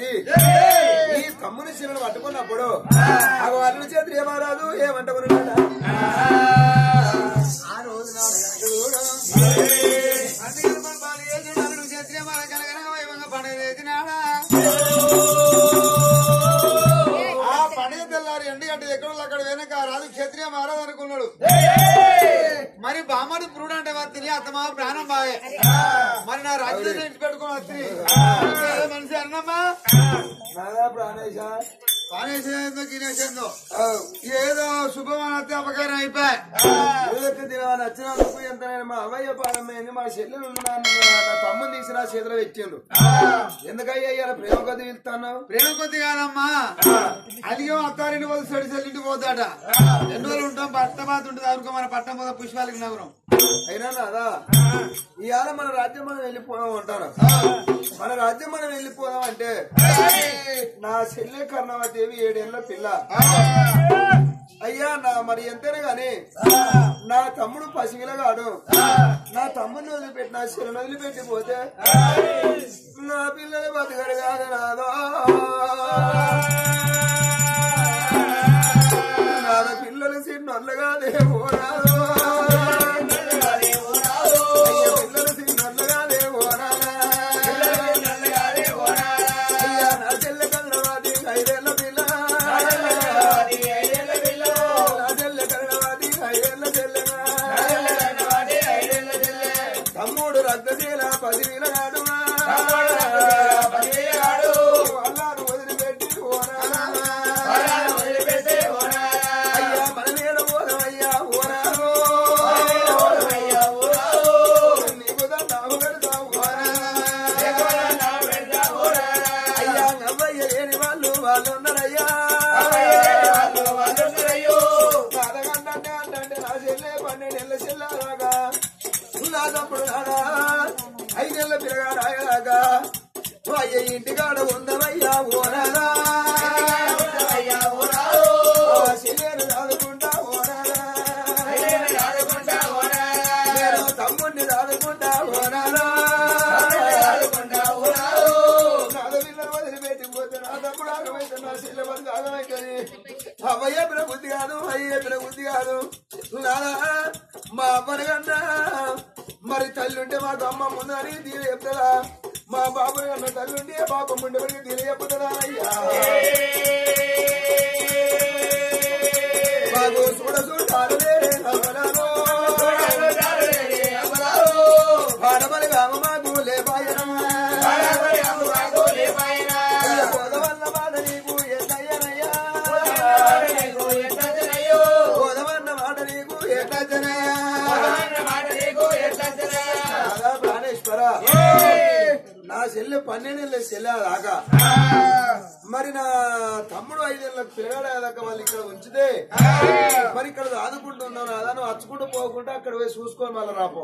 పతి ఈ తమ్ముని శిలను పట్టుకున్నప్పుడు ఆ వాళ్ళ చేతులు ఏమారాదు ఏమంటున్నాడు ఆ రోజు నాడు గనక చూడు. అందుకని మన బాలు చేసిన అల్లుడు చేతులే మన కనకనక వైభవంగా పండుగ చేసినాడా. ఆ పండుగ తెల్లారి ఎండి గంట ఎక్కడ అక్కడ వెనక రాజు క్షత్రియ మహారాజు అనుకున్నాడు మరి బామ్మడి పురుడు అంటే వస్తుంది అత్తమా ప్రాణం బాయే మరి నా రాజ్యం ఇంటి పెట్టుకుని వస్తుంది మనిషి అన్నమ్మా ప్రాణేశ ప్రాణేశందో గినేశందో ఏదో శుభమానతే అపకారం అయిపోయి దినవాన్ని వచ్చినందుకు ఎంతనైనా మా అవయ్య పాడమైంది మా చెల్లెలు నా తమ్ముని తీసి నా చేతిలో పెట్టిండు ఎందుకయ్యా ఇవాళ ప్రేమ కొద్ది వెళ్తాను ప్రేమ కొద్ది కాదమ్మా అదిగో అత్తారింటి పోతే చెడు చెల్లింటి పోతాట ఎన్ని రోజులు ఉంటాం పట్టబాత ఉంటుంది అనుకో మన పట్టం పోదా పుష్పాలకి నగరం అయినా నాదా ఇవాళ మన రాజ్యం మనం వెళ్ళిపోదాం అంటారు మన రాజ్యం మనం వెళ్ళిపోదాం అంటే నా చెల్లె కర్ణవదేవి ఏడేళ్ల పిల్ల అయ్యా నా మరి ఎంతైనా గాని నా తమ్ముడు పసిగిలగాడు నా తమ్ముడిని వదిలిపెట్టి నా శిలను వదిలిపెట్టి పోతే నా పిల్లలు బతకడు కాదు నాదో నాద పిల్లలు చిన్నొల్లగానే పోరాదు అయ్యా పిల్లలు చిన్నొల్లగానే పోరాదా అయ్యా నా చెల్లె కన్నవాది ఐదేళ్ల పిల్ల నా చెల్లె కన్నవాది ఐదేళ్ల చెల్లెనా తమ్ముడు రక్తశీల పదివేల నాడు అల్లారు వదిలిపెట్టి ఓనాడా. అయ్యా మన మీద పోదమయ్యా ఓనాడు. నీకు దండాలు పెడతావు అయ్యా నవ్వయ్య లేని వాళ్ళు వాళ్ళు ఉన్నారయ్యా కాదగంటే అంటే నా చెల్లె పన్నెండేళ్ళ చెల్లారాగా నా తప్పుడు నాడా ఐదేళ్ల పిల్లగాడు ఆయలాగా అయ్య ఇంటికాడ ఉందమయ్యా ఓనారా చెల్లెను దాదుకుంటా ఓనారా నేను తమ్ముడిని దాదుకుంటా ఓనారా నాద పిల్లలు వదిలిపెట్టి పోతే నా తమ్ముడు ఆగమైతే నా చెల్లె బతుకు ఆగమైతుంది అవ్వయ్య పిల్ల బుద్ధి కాదు అయ్యే పిల్ల బుద్ధి కాదు నాదా మా అమ్మని కన్నా మరి తల్లి ఉంటే మాకు అమ్మ ముందని దీని చెప్తుందా మా బాబు కన్నా తల్లి ఉంటే బాబు ముండబడి దీని చెప్తుందా అయ్యా మాకు చూడ చూడాలే నవ్వలాలో. పాడమని రామ మాకు లేపాయనమా అయ్య పోదవల్ల బాధ నీకు ఎన్నయ్యనయ్యా పోదవన్న మాట నీకు ఎట్టచ్చనయ్యా రాధా ప్రాణేశ్వర నా చెల్లె పన్నెండేళ్ళ చెల్లె దాకా మరి నా తమ్ముడు ఐదేళ్ళ పిల్లగాడు దాకా వాళ్ళు ఇక్కడ ఉంచితే మరి ఇక్కడ ఆదుకుంటున్నాను అదా నువ్వు అచ్చుకుంటూ పోకుండా అక్కడ పోయి చూసుకొని మళ్ళీ రాపో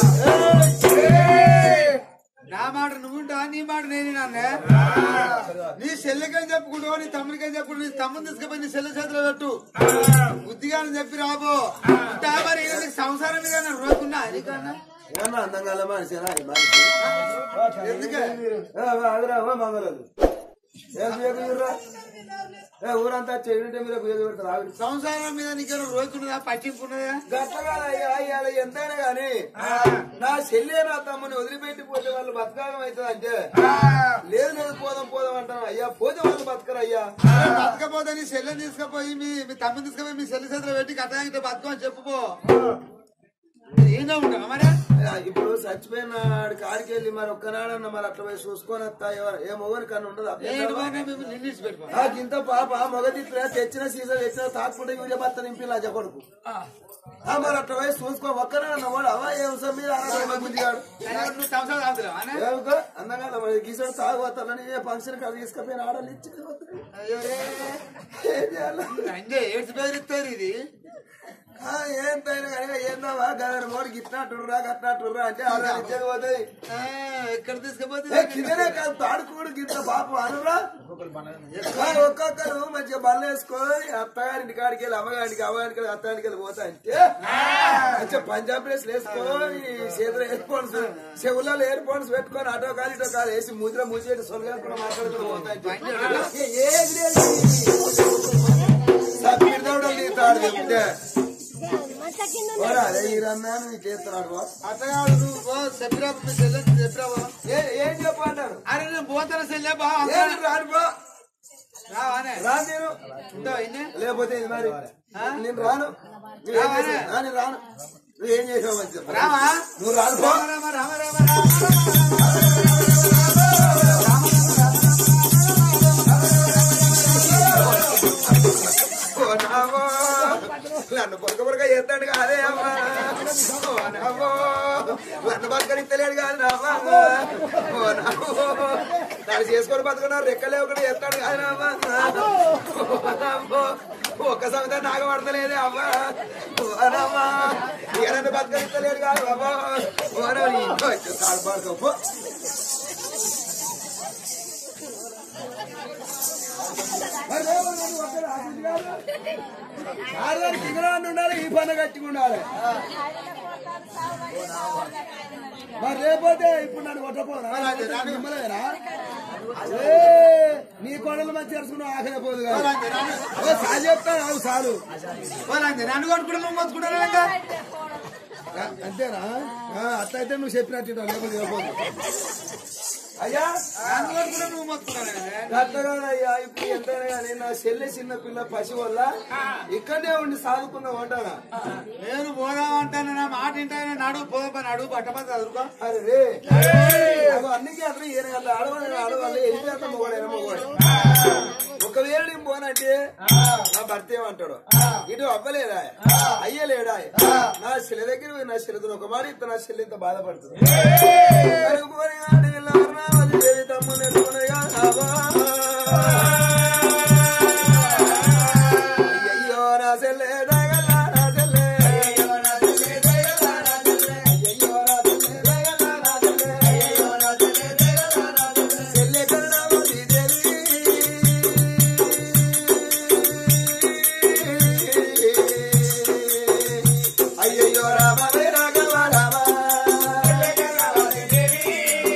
నా మాట నువ్వుంటా నీ మాట నేను నాన్నే నీ చెల్లెకని చెప్పుకుంటావు నీ తమ్ముడికని చెప్పుకుంటూ నీ తమ్ముని తీసుకుపోయి నీ చెల్లె చేతిలో పెట్టు బుద్ధిగా చెప్పి రాబో ఉంటా మరి ఈయన నీకు సంసారం మీద రోకున్నా నీకన్నా ఏమన్నా అందంగా మనిషినా ఈ మనిషి ఎందుకే ఆదిరావా మంగళదు ఏం చేయకురా ఏ ఊరంతా చెయ్యంటే మీరు ఏదో పెడతారు ఆవిడ సంసారం మీద నీకేమో రోకున్నదా పట్టింపున్నదా గట్టగా ఎంతైనా గాని నా చెల్లి నా తమ్ముని వదిలిపెట్టి పోతే వాళ్ళు బతకాలం అవుతుంది అంటే లేదు లేదు పోదాం పోదాం అంటాను అయ్యా పోతే వాళ్ళు బతకరు అయ్యా బతకపోతే నీ చెల్లెని తీసుకుపోయి మీ మీ తమ్ముని తీసుకుపోయి మీ చెల్లి చేతిలో పెట్టి కట్టాలంటే బతకమని చెప్పుకో ఏంటో ఉండవు మరి ఇప్పుడు చచ్చిపోయిన కాడికి వెళ్ళి మరి ఒక్కనాడన్న మరి అట్లా పోయి చూసుకొని వస్తా ఎవరు- ఏ మొగని కన్నా ఉండదు ఇంత పాప మొగది ఇట్లా తెచ్చిన సీజన్ తెచ్చిన తాకుంటే వీడియో భర్త నింపి లజ కొడుకు ఆ, మరి అట్లా పోయి చూసుకో ఒక్కనాడన్న వాడు అవా ఏం సార్ మీరు అన్న బుద్ధిగాడు ఏమికో? అందంగా మరి గీసాడు తాగుతానని ఏ ఫంక్షన్ కాదు తీసుకుపోయిన ఆడలు ఇచ్చి ఏం చేయాలి అంటే ఏడ్చి బెదిరిస్తారు ఇది ఆ, ఏంతైనా కానీ ఏందమ్మా గదర్ మోడు గిట్టినట్టుర్రా గట్టినట్టుర్రా అంటే అలా ఇచ్చేది పోతుంది ఆ, ఎక్కడ ఏ, తీసుకుపోతే కిందనే కాదు తాడుకోడు గిట్ట పాపం అనురా ఆ, ఒక్కొక్కరు మంచిగా బల్ల వేసుకొని అత్తగారింటి కాడికి వెళ్ళి అమ్మగారికి అమ్మగారికి వెళ్ళి అత్తగారికి వెళ్ళి పోతా అంటే మంచిగా పంజాబ్ డ్రెస్ వేసుకొని చేతులు ఎయిర్ ఫోన్స్ చెవులలో ఎయిర్ ఫోన్స్ పెట్టుకొని అటో కాదు ఇటో కాదు వేసి ముద్ర ముచ్చేటి సొలగా కూడా మాట్లాడుతూ పోతా అంటే ఏది లేదు సబ్బీర్ దౌడలు తీస్తాడు చెప్తే ఓరా, అరే ఈ రమ్యాను నీకు చేస్తున్నాడు బా. అత్తగాడు నువ్వు పో, చెప్పిరా మీ చెల్లె చెప్పిరావా ఏ ఏం చెప్పంటారు అరే నేను పోతాను చెల్లె బా ఏం రాను బా రావానే రా నేను ఉంటావా ఇన్నే? లేకపోతే ఇది మరి నేను రాను నువ్వు ఏం చేసావు? ఆ, నేను రాను నువ్వు ఏం చేసావు మంచి చెప్పు. రావా నువ్వు రాను పో. రామ రామ రామ రామ ఓ నావో. నన్ను పొరక పొరక చేస్తాడు కాదే అమ్మా ఓ నావో. నన్ను బతకనిస్తలేడు కాదు రామా ఓ నావో. నన్ను చేసుకొని బతుకున్నా రెక్కలే ఒకటి చేస్తాడు కాదు రామా ఓ నావో. ఒక్క సమయం నాగపడతలేదే అమ్మా ఓ రామా. ఇక నన్ను బతకనిస్తలేడు కాదు బాబా ఓ రామా. నీ ఇంట్లో వచ్చి తాడు పడుకో ఆడదానికి ఇంగ్లాండ్ ఉండాలి ఈ పని కట్టుకు ఉండాలి మరి రేపోతే ఇప్పుడు నన్ను కొట్టపోనా మిమ్మల్నేనా ఏ, నీ కొండలు మంచి చేసుకున్నావు ఆఖరి పోదు కదా ఓ, సాలు చెప్తాను అవు సాలు పోలాంది నన్ను కొట్టుకుంటా నువ్వు మొత్తుకుంటాను ఇంకా ఆ, అంతేనా ఆ, అట్లయితే నువ్వు చెప్పినట్టు ఉంటావు, లేకపోతే చెప్పొద్దు. అయ్యా నన్ను కొట్టుకుంటా నువ్వు మొత్తుకుంటాను అయ్యా ఇప్పుడు ఎంతైనా కానీ నా చెల్లె చిన్న పిల్ల పసి వల్ల ఇక్కడనే ఉండి సాదుకుందాం అంటానా నేను పోదాం అంటాను నా మాట వింటాను నడువు పోదాం నడువు పట్టపతి చదువుకో అరే రే అవి అన్నికి అట్లా ఈయన అట్లా ఆడవాళ్ళు ఆడవాళ్ళు వెళ్ళిపోతా మొగడైనా మొగడు ఒకవేళ నేను పోనంటే నా భర్త ఏమంటాడు ఇటు అవ్వలేదా అయ్యలేడా నా చెల్లి దగ్గర పోయి నా చెల్లితో ఒక మాట ఇస్తే నా చెల్లి ఇంత బాధపడుతుంది కనుక్కొని ఆడి వెళ్ళారనా, అది దేవి తమ్ముని ఎత్తుకునేగా రావా. అయ్యయ్యో నా చెల్లె దగలా నా చెల్లె. అయ్యయ్యో నా చెల్లె దగలా నా చెల్లె. అయ్యయ్యో నా చెల్లె దగలా నా చెల్లె. అయ్యయ్యో నా చెల్లె దగలా నా చెల్లె. చెల్లె కరుణావతి దేవి. అయ్యయ్యో రామ వే రాఘవ రామ. చెల్లె కరుణావతి దేవి.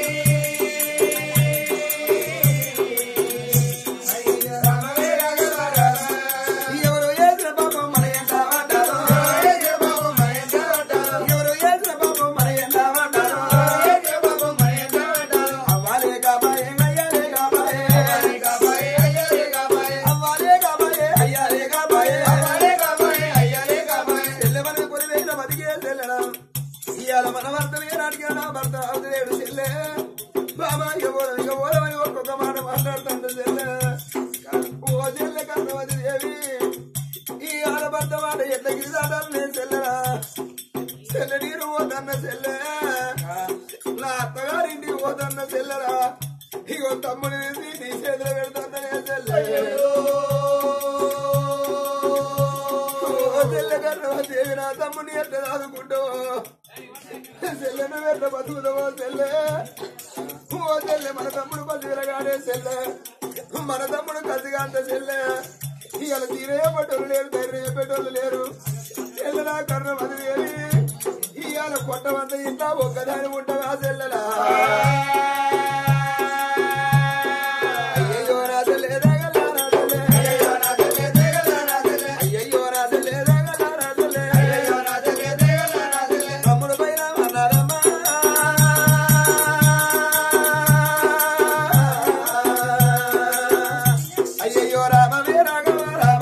అయ్యయ్యో రామ వే రాఘవ రామ. ఎవరు ఏసిన పాపం మన ఎంట పడ్డారో. ఎవరు ఏసిన పాపం మన ఎంట పడ్డారో. అవ్వాలే కాపాయే, అయ్యాలే కాపాయే. అవ్వాలే కాపాయే, అయ్యాలే కాపాయే. చెల్లెమని కొని వేసిన బతికే చెల్లెనా. ఇయ్యాల మన భర్త ఏనాటికి నా భర్త అవతలేడు చెల్లె బాబా ఇక పోదాం ఇక పోదామని ఒక్కొక్క మాట మాట్లాడుతుంటే చెల్లె ఓ చెల్లె కన్నవతి దేవి ఈ ఆడభర్త మాట ఎట్ల గిరిదాటాలు నేను చెల్లెరా చెల్లె నీరు పోతన్న చెల్లె నా అత్తగారింటికి పోతన్న చెల్లెరా ఇగో తమ్ముడు తీసి నీ చేతిలో పెడుతుందనే చెల్లె ఓ చెల్లె కన్నవతి నా తమ్ముని ఎట్లా దాదుకుంటావో చెల్లెను ఎట్లా బతుకుతావో చెల్లె ఓ చెల్లె మన తమ్ముడు పసివిరగాడే చెల్లె మన తమ్ముడు కసిగాంత చెల్లె ఇవాళ తీరే పట్టోళ్ళు లేరు ధైర్యం పెట్టోళ్ళు లేరు చెల్లె నా కర్ణ మదివేలి ఇవాళ కొట్టమంత ఇంత ఒక్కదాని ఉంటావా చెల్లెలా అయ్యయ్యో నా చెల్లె రేగలా నా చెల్లె. అయ్యయ్యో నా చెల్లె రేగలా నా చెల్లె. అయ్యయ్యో నా చెల్లె రేగలా నా చెల్లె. అయ్యయ్యో నా చెల్లె రేగలా నా చెల్లె. తమ్ముడు పైన అన్నారమ్మా. అయ్యయ్యో రామవే రాఘవ రామ.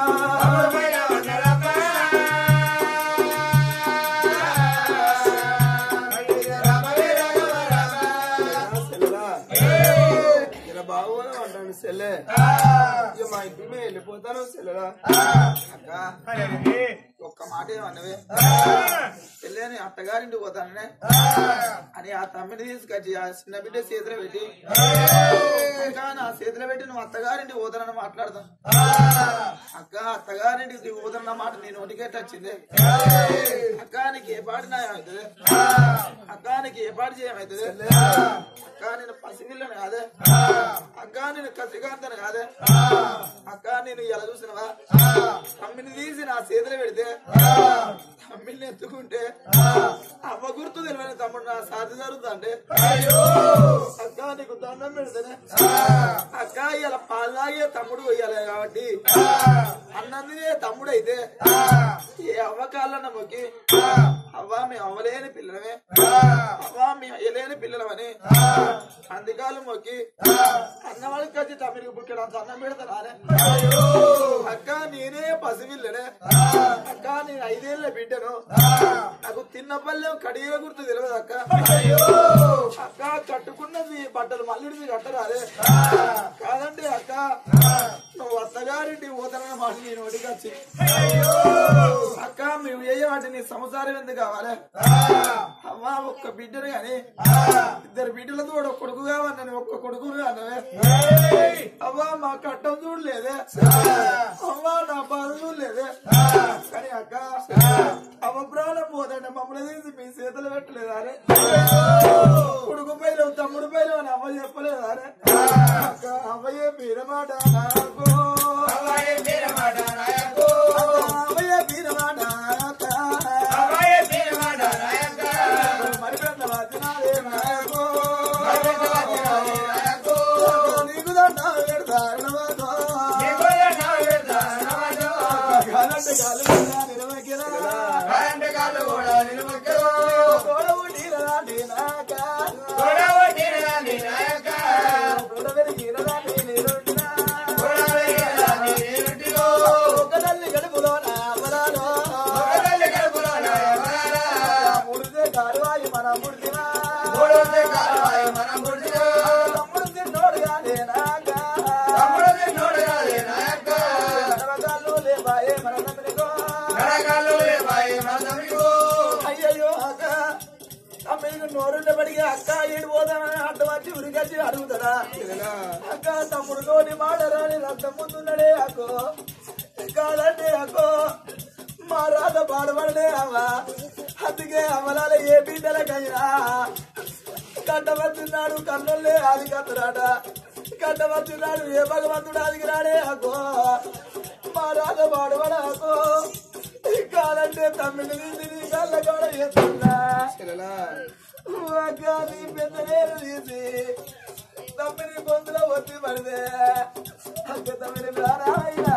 సెల్లెలా. ఇలా బాగోదా అంటాను సెల్లె ఇక మా ఇంటికి మేము వెళ్ళిపోతాను సెల్లెలా అక్క ఒక్క మాట ఏమన్నవే చెల్లె నేను అత్తగారింటికి పోతాననే అని ఆ తమ్మిని తీసుకొచ్చి ఆ చిన్న బిడ్డ చేతిలో పెట్టి అక్క నా చేతిలో పెట్టి నువ్వు అత్తగారింటికి పోతానని మాట్లాడతా అక్క అత్తగారింటికి పోతున్న మాట నీ నోటికే వచ్చింది అక్క నీకు ఏ పాటి న్యాయం అవుతుంది అక్క నీకు ఏ పాటి చేయమవుతుంది అక్క నేను పసిపిల్లని కాదే అక్క నేను కసికాంతను కాదే అక్క నేను ఇలా చూసినవా తమ్మిని తీసి నా చేతిలో పెడితే తమ్మిని ఎత్తుకుంటే అవ్వ గుర్తు తెలియని తమ్ముడు నా సాధి జరుగుతా అంటే అక్క నీకు దండం పెడితేనే అక్క ఇలా పాలు తాగే తమ్ముడు కొయ్యాలి కాబట్టి అన్నందుకే తమ్ముడు అయితే ఏ అవ్వ కాళ్ళన్న మొక్కి అవ్వ మేము అవ్వలేని పిల్లలమే అవ్వ మేము అయ్యలేని పిల్లలమని అందుకాలు మొక్కి అన్నవాళ్ళకి వచ్చి తమ్మిడికి బుక్కెడు అంత అన్నం పెడతానే అక్క నేనే పసిపిల్లనే అక్క నేను ఐదేళ్ల బిడ్డను నాకు తిన్న పల్లె కడియ గుర్తు తెలియదు అక్క అక్క కట్టుకున్నది బట్టలు మళ్ళీ కట్టరాదే కాదండి అక్క నువ్వు అత్తగారింటి పోతానన్న మాట నేను ఒడికి వచ్చి అక్క మేము ఏ వాటి నీ సంసారం ఎందుకు కావాలి అమ్మా ఒక్క బిడ్డను గాని ఇద్దరు బిడ్డలతో కూడా ఒక కొడుకు కావన్నాను ఒక్క కొడుకు అన్నవే అవ్వా మా కట్టం చూడలేదే అమ్మా నా బాధ చూడలేదే కానీ అక్క అమ్మ ప్రాణం పోదండి మమ్మల్ని తీసి మీ చేతులు పెట్టలేదా అరే కొడుకు పైలు తమ్ముడు పైలు అని అమ్మ చెప్పలేదా అరే అక్క అమ్మయ్యే మీరమాట నాకు అమ్మయ్యే మీరమాట అక్క మరి పెద్ద వచనాలే నాకు నీకు దండం పెడతాను కాలంటే కాలు కూడా నిలవకిరా. తోడవు నీలలాంటి నాక. తోడవెరిగినలాంటి నీరుండినా. ఒక తల్లి గడుపులో నా అమరాలో. ముడితే కాలువాయి మన ముడితినా. తమ్ముడు తిన్నోడు గానే నాక. నరకాలు లేవాయే మన తమ్మునికో. అయ్యయ్యో అక్క తమ్ముడికి నోరుండబడికి అక్క ఏడు పోదామని అడ్డం వచ్చి ఉరికొచ్చి అడుగుతారా అక్క తమ్ముడు నోటి మాడరాని రక్తం ముందున్నడే అక్కో కాదండి అక్కో మా రాత పాడబడలే అవ్వ అందుకే అమలాల ఏ బిడ్డలకైనా కట్టవచ్చున్నాడు కన్నులే ఆది కత్తరాట కట్టవచ్చున్నాడు ఏ భగవంతుడు ఆదికి రాడే అక్కో మా రాత పాడబడ అక్కో కాదంటే తమ్మిడి తీసి కళ్ళ కూడా ఎత్తున్నా అక్క నీ పెద్ద వేలు తీసి తమ్మిడి గొంతులో వచ్చి పడితే అక్క తమ్మిడి ప్రాణాయినా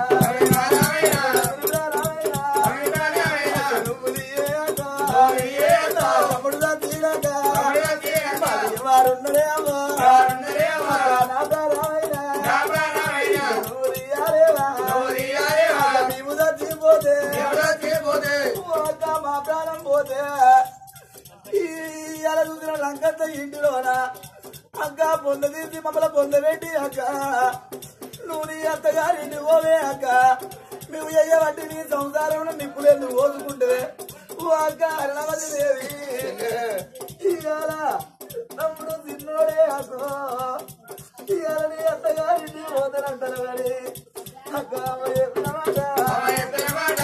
నువ్వు తీయే అక్క. తమ్ముడు దా తీయక. వారున్నడే అమ్మా. నా ప్రాణాయినా. నువ్వు తీయాలేవా. నీవు చచ్చిపోతే అక్క మా ప్రాణం పోతే ఈ అలా చూసిన లంకంత ఇంటిలోన అక్క పొంద తీసి మమ్మల్ని పొందబెట్టి అక్క నువ్వు నీ అత్తగారింటి పోవే అక్క మేము అయ్యబట్టి నీ సంసారంలో నిప్పులేదు పోసుకుంటే ఓ అక్క అరుణవతి దేవి ఇవాళ తమ్ముడు తిన్నోడే అక్క ఇవాళ నీ అత్తగారింటి పోతానంటారు మరి అక్క అమ్మ చెప్పిన మాట అమ్మ చెప్పిన మాట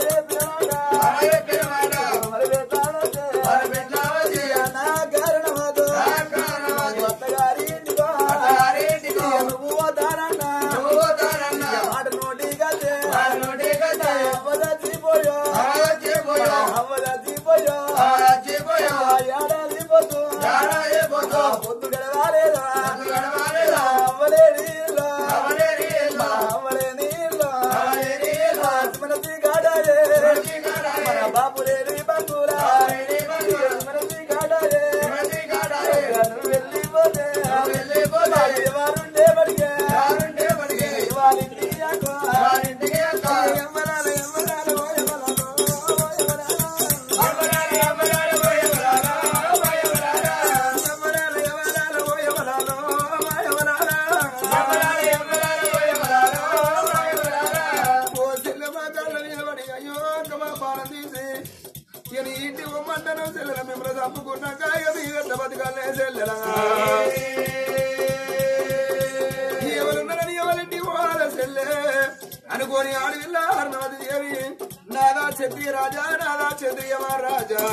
మరి పెట్టాలంటే నా కారణమాతో అత్తగారి ఇంటికో నువ్వు పోతానన్నా మాట నోటి కదే అవ్వ చచ్చిపోయో అవ్వ చచ్చిపోయో ఏడాది పొద్దు పొద్దు గడవాలేదా అవ్వలే నీళ్ళ అవ్వలే నీళ్ళ ఇంటి ఉమ్మంటను చెల్లెల మిమ్మల్ని చంపుకున్నాక ఇక మీ వెంట బతకాలే చెల్లెలా ఎవరున్నారని ఎవరింటి వాళ్ళ చెల్లె అనుకోని ఆడవిల్ల అర్ణవతి దేవి నాదా క్షత్రియ రాజా నాదా క్షత్రియ రాజా